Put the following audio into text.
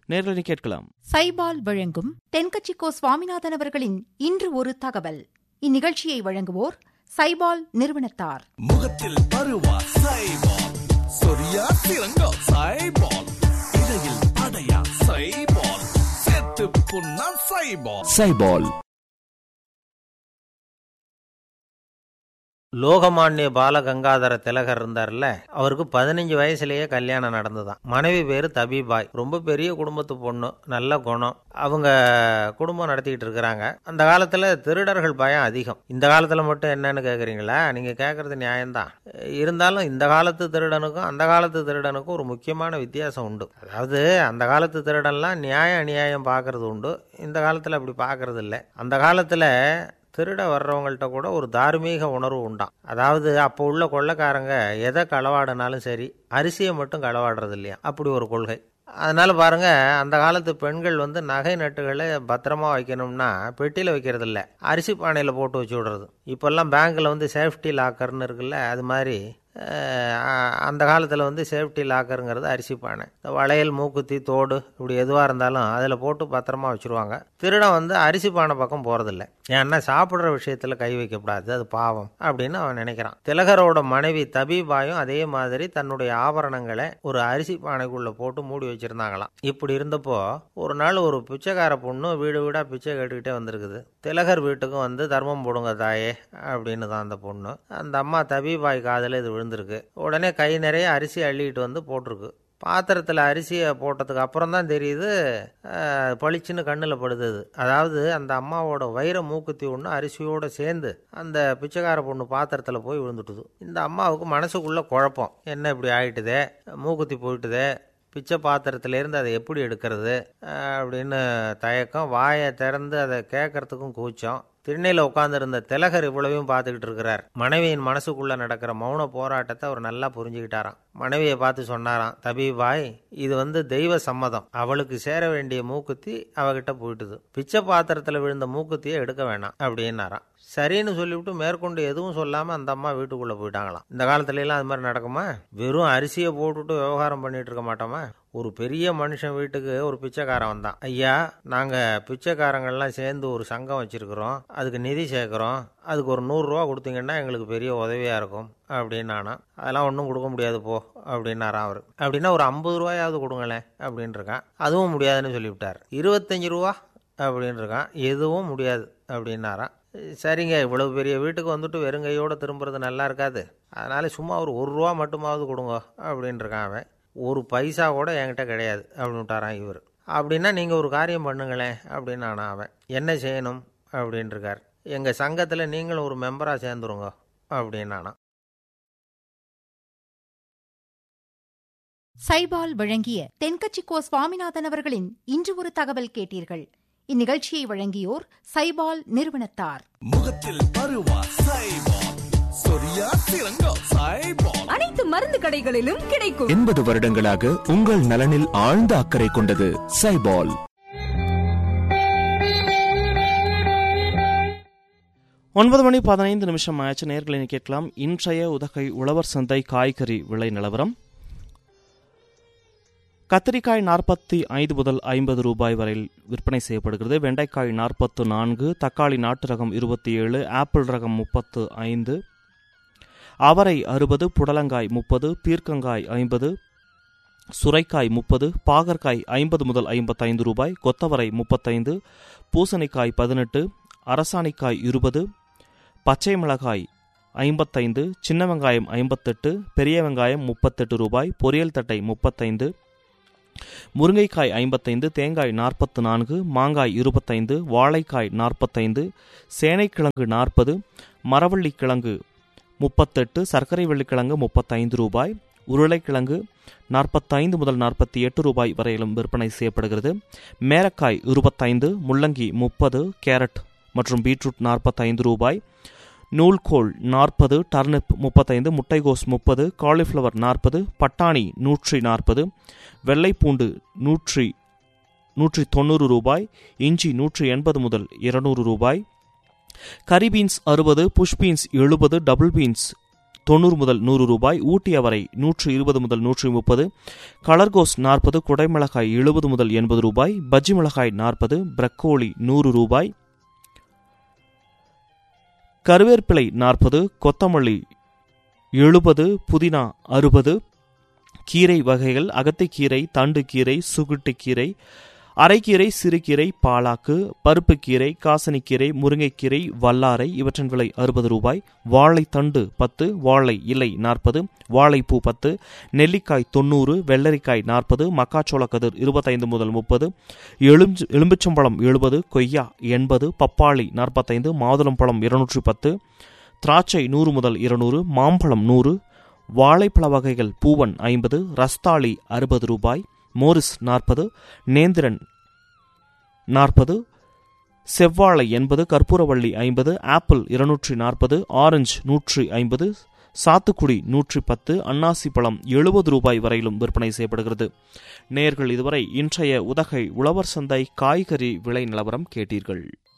நேர்களை கேட்கலாம் சைபால் வழங்கும் தென்கட்சிக்கோ சுவாமிநாதன் அவர்களின் இன்று ஒரு தகவல் இந்நிகழ்ச்சியை வழங்குவோர் சைபால் நிறுவனத்தார் முகத்தில் பருவா சைபால் சொரியா சிறங்கோ சைபால் இடையில் அடையா சைபால் செத்து புண்ணா சைபால் சைபால் லோகமானிய பாலகங்காதர திலகர் இருந்தார்ல அவருக்கு பதினஞ்சு வயசுலயே கல்யாணம் நடந்துதான் மனைவி பேரு தபிபாய் ரொம்ப பெரிய குடும்பத்து பொண்ணு நல்ல குணம் அவங்க குடும்பம் நடத்திக்கிட்டு இருக்கிறாங்க அந்த காலத்துல திருடர்கள் பயம் அதிகம் இந்த காலத்துல மட்டும் என்னன்னு கேக்குறீங்களா நீங்க கேக்குறது நியாயம்தான் இருந்தாலும் இந்த காலத்து திருடனுக்கும் அந்த காலத்து திருடனுக்கும் ஒரு முக்கியமான வித்தியாசம் உண்டு அதாவது அந்த காலத்து திருடன்லாம் நியாயம் அநியாயம் பார்க்கறது உண்டு இந்த காலத்துல அப்படி பார்க்கறது இல்லை அந்த காலத்துல திருட வர்றவங்கள்ட்ட கூட ஒரு தார்மீக உணர்வு உண்டாம் அதாவது அப்போ உள்ள கொள்ளைக்காரங்க எதை களவாடினாலும் சரி அரிசியை மட்டும் களவாடுறது இல்லையா அப்படி ஒரு கொள்கை அதனால பாருங்க அந்த காலத்து பெண்கள் வந்து நகை நட்டுகளை பத்திரமா வைக்கணும்னா பெட்டியில் வைக்கிறது இல்லை அரிசி பானையில் போட்டு வச்சு விடுறது இப்போல்லாம் பேங்க்கில் வந்து சேஃப்டி லாக்கர்னு இருக்குல்ல அது மாதிரி அஹ், அந்த காலத்தில் வந்து சேஃப்டி லாக்கருங்கிறது அரிசி பானை இந்த வளையல் மூக்குத்தி தோடு இப்படி எதுவாக இருந்தாலும் அதில் போட்டு பத்திரமா வச்சுருவாங்க திருடன் வந்து அரிசி பானை பக்கம் போகிறதில்ல ஏன்னா சாப்பிட்ற விஷயத்தில் கை வைக்கக்கூடாது அது பாவம் அப்படின்னு அவன் நினைக்கிறான் திலகரோட மனைவி தபீபாயும் அதே மாதிரி தன்னுடைய ஆபரணங்களை ஒரு அரிசி பானைக்குள்ளே போட்டு மூடி வச்சுருந்தாங்களாம் இப்படி இருந்தப்போ ஒரு நாள் ஒரு பிச்சைக்கார பொண்ணு வீடு வீடாக பிச்சை கேட்டுக்கிட்டே வந்திருக்குது திலகர் வீட்டுக்கும் வந்து தர்மம் போடுங்க தாயே அப்படின்னு தான் அந்த பொண்ணு அந்த அம்மா தபீபாய் காதில் இது விழுந்திருக்கு உடனே கை நிறைய அரிசி அள்ளிட்டு வந்து போட்டிருக்கு பாத்திரத்தில் அரிசியை போட்டதுக்கு அப்புறம் தான் தெரியுது அஹ், பளிச்சுன்னு கண்ணில் படுது அது. அதாவது அந்த அம்மாவோட வைர மூக்குத்தி ஒன்று அரிசியோடு சேர்ந்து அந்த பிச்சைக்கார பொண்ணு பாத்திரத்தில் போய் விழுந்துட்டுது இந்த அம்மாவுக்கு மனசுக்குள்ள குழப்பம் என்ன இப்படி ஆயிட்டுதே மூக்குத்தி போயிட்டுதே பிச்சை பாத்திரத்திலேருந்து அதை எப்படி எடுக்கிறது அஹ், அப்படின்னு தயக்கம் வாயை திறந்து அதை கேட்கறதுக்கும் கூச்சம் திருநெல்வேலியில் உட்காந்துருந்த திலகர் இவ்வளவையும் பார்த்துக்கிட்டு இருக்கிறார் மனைவியின் மனசுக்குள்ள நடக்கிற மௌன போராட்டத்தை அவர் நல்லா புரிஞ்சுக்கிட்டாராம் மனைவியை பார்த்து சொன்னாராம் தபீபாய் இது வந்து தெய்வ சம்மதம் அவளுக்கு சேர வேண்டிய மூக்குத்தி அவகிட்ட போயிட்டுது பிச்சை பாத்திரத்தில் விழுந்த மூக்குத்தியை எடுக்க வேணாம் அப்படின்னாராம் சரின்னு சொல்லிவிட்டு மேற்கொண்டு எதுவும் சொல்லாம அந்த அம்மா வீட்டுக்குள்ள போயிட்டாங்களாம் இந்த காலத்துல எல்லாம் அது மாதிரி நடக்குமா வெறும் அரிசியை போட்டுட்டு விவகாரம் பண்ணிட்டு இருக்க மாட்டோமா ஒரு பெரிய மனுஷன் வீட்டுக்கு ஒரு பிச்சைக்காரன் வந்தான் ஐயா நாங்க பிச்சைக்காரங்கள்லாம் சேர்ந்து ஒரு சங்கம் வச்சிருக்கிறோம் அதுக்கு நிதி சேர்க்கிறோம் அதுக்கு ஒரு நூறுரூவா கொடுத்தீங்கன்னா எங்களுக்கு பெரிய உதவியா இருக்கும் அப்படின்னானா அதெல்லாம் ஒன்றும் கொடுக்க முடியாது போ அப்படின்னாராம் அவர் அப்படின்னா ஒரு ஐம்பது ரூபாயாவது கொடுங்களேன் அப்படின்னு இருக்கான் அதுவும் முடியாதுன்னு சொல்லிவிட்டார் இருபத்தஞ்சு ரூபா அப்படின்னு இருக்கான் எதுவும் முடியாது அப்படின்னாராம் சரிங்க இவ்வளவு பெரிய வீட்டுக்கு வந்துட்டு வெறுங்கையோட திரும்புறது நல்லா இருக்காது அதனால சும்மா ஒரு ஒரு ரூபா மட்டுமாவது கொடுங்க அப்படின்னு இருக்கான் அவன் ஒரு பைசா கூட என்கிட்ட கிடையாது அப்படின்னு விட்டாரான் இவர் அப்படின்னா நீங்கள் ஒரு காரியம் பண்ணுங்களேன் அப்படின்னு நானா அவன் என்ன செய்யணும் அப்படின்னு இருக்கார் எங்கள் சங்கத்தில் நீங்களும் ஒரு மெம்பராக சேர்ந்துருங்க அப்படின்னானா சைபால் வழங்கிய தென்கட்சிக்கோ சுவாமிநாதன் அவர்களின் இன்று ஒரு தகவல் கேட்டீர்கள் இந்நிகழ்ச்சியை வழங்கியோர் சைபால் நிறுவனத்தார் முகத்தில் பருவா சைபால் சொரியா சிறங்கோ சைபால் அனைத்து மருந்து கடைகளிலும் கிடைக்கும் எண்பது வருடங்களாக உங்கள் நலனில் ஆழ்ந்த அக்கறை கொண்டது சைபால் ஒன்பது மணி பதினைந்து நிமிஷம் ஆயிடுச்சு நேர்களை கேட்கலாம் இன்றைய உதகை உழவர் சந்தை காய்கறி விலை நிலவரம் கத்திரிக்காய் நாற்பத்தி ஐந்து முதல் ஐம்பது ரூபாய் வரையில் விற்பனை செய்யப்படுகிறது வெண்டைக்காய் நாற்பத்து நான்கு தக்காளி நாட்டு ரகம் இருபத்தி ஏழு ஆப்பிள் ரகம் முப்பத்து ஐந்து அவரை அறுபது புடலங்காய் முப்பது பீர்க்கங்காய் ஐம்பது சுரைக்காய் முப்பது பாகற்காய் ஐம்பது முதல் ஐம்பத்தைந்து ரூபாய் கொத்தவரை முப்பத்தைந்து பூசணிக்காய் பதினெட்டு அரசாணிக்காய் இருபது பச்சை மிளகாய் ஐம்பத்தைந்து சின்ன வெங்காயம் ஐம்பத்தெட்டு பெரிய வெங்காயம் முப்பத்தெட்டு ரூபாய் பொரியல் தட்டை முப்பத்தைந்து முருங்கைக்காய் ஐம்பத்தைந்து தேங்காய் நாற்பத்து நான்கு மாங்காய் இருபத்தைந்து வாழைக்காய் நாற்பத்தைந்து சேனைக்கிழங்கு நாற்பது மரவள்ளி கிழங்கு முப்பத்தெட்டு சர்க்கரை வெள்ளிக்கிழங்கு முப்பத்தைந்து ரூபாய் உருளைக்கிழங்கு நாற்பத்தைந்து முதல் நாற்பத்தி எட்டு ரூபாய் வரையிலும் விற்பனை செய்யப்படுகிறது மேரக்காய் இருபத்தைந்து முள்ளங்கி முப்பது கேரட் மற்றும் பீட்ரூட் நாற்பத்தைந்து ரூபாய் நூல்கோல் நாற்பது டர்னிப் முப்பத்தைந்து முட்டைகோஸ் முப்பது காலிஃப்ளவர் நாற்பது பட்டாணி நூற்றி நாற்பது வெள்ளைப்பூண்டு நூற்றி நூற்றி தொண்ணூறு ரூபாய் இஞ்சி நூற்றி எண்பது முதல் இருநூறு ரூபாய் கரி பீன்ஸ் அறுபது புஷ் பீன்ஸ் எழுபது டபுள் பீன்ஸ் தொண்ணூறு முதல் நூறு ரூபாய் ஊட்டி அவரை நூற்று இருபது முதல் நூற்றி முப்பது கலர்கோஸ் நாற்பது குடைமிளகாய் எழுபது முதல் எண்பது ரூபாய் பஜ்ஜி மிளகாய் நாற்பது பிரக்கோலி நூறு ரூபாய் கருவேப்பிலை நாற்பது கொத்தமல்லி எழுபது புதினா அறுபது கீரை வகைகள் அகத்திக்கீரை தண்டுக்கீரை சுகுட்டுக்கீரை அரைக்கீரை சிறுகீரை பாலாக்கு பருப்புக்கீரை காசனிக்கீரை முருங்கைக்கீரை வல்லாரை இவற்றின் விலை அறுபது ரூபாய் வாழைத்தண்டு பத்து வாழை இலை நாற்பது வாழைப்பூ பத்து நெல்லிக்காய் தொண்ணூறு வெள்ளரிக்காய் நாற்பது மக்காச்சோள கதிர் இருபத்தைந்து முதல் முப்பது எலும்பு எலும்புச்சம்பழம் எழுபது கொய்யா எண்பது பப்பாளி நாற்பத்தைந்து மாதுளம்பழம் இருநூற்றி பத்து திராட்சை நூறு முதல் இருநூறு மாம்பழம் நூறு வாழைப்பழ வகைகள் பூவன் ஐம்பது ரஸ்தாளி அறுபது ரூபாய் மோரிஸ் நாற்பது நேந்திரன் நாற்பது செவ்வாழை எண்பது கற்பூரவள்ளி ஐம்பது ஆப்பிள் இருநூற்றி நாற்பது ஆரஞ்சு நூற்றி ஐம்பது சாத்துக்குடி நூற்றி பத்து அன்னாசி பழம் எழுபது ரூபாய் வரையிலும் விற்பனை செய்யப்படுகிறது நேர்கள் இதுவரை இன்றைய உதகை உழவர் சந்தை காய்கறி விலை நிலவரம் கேட்டீர்கள்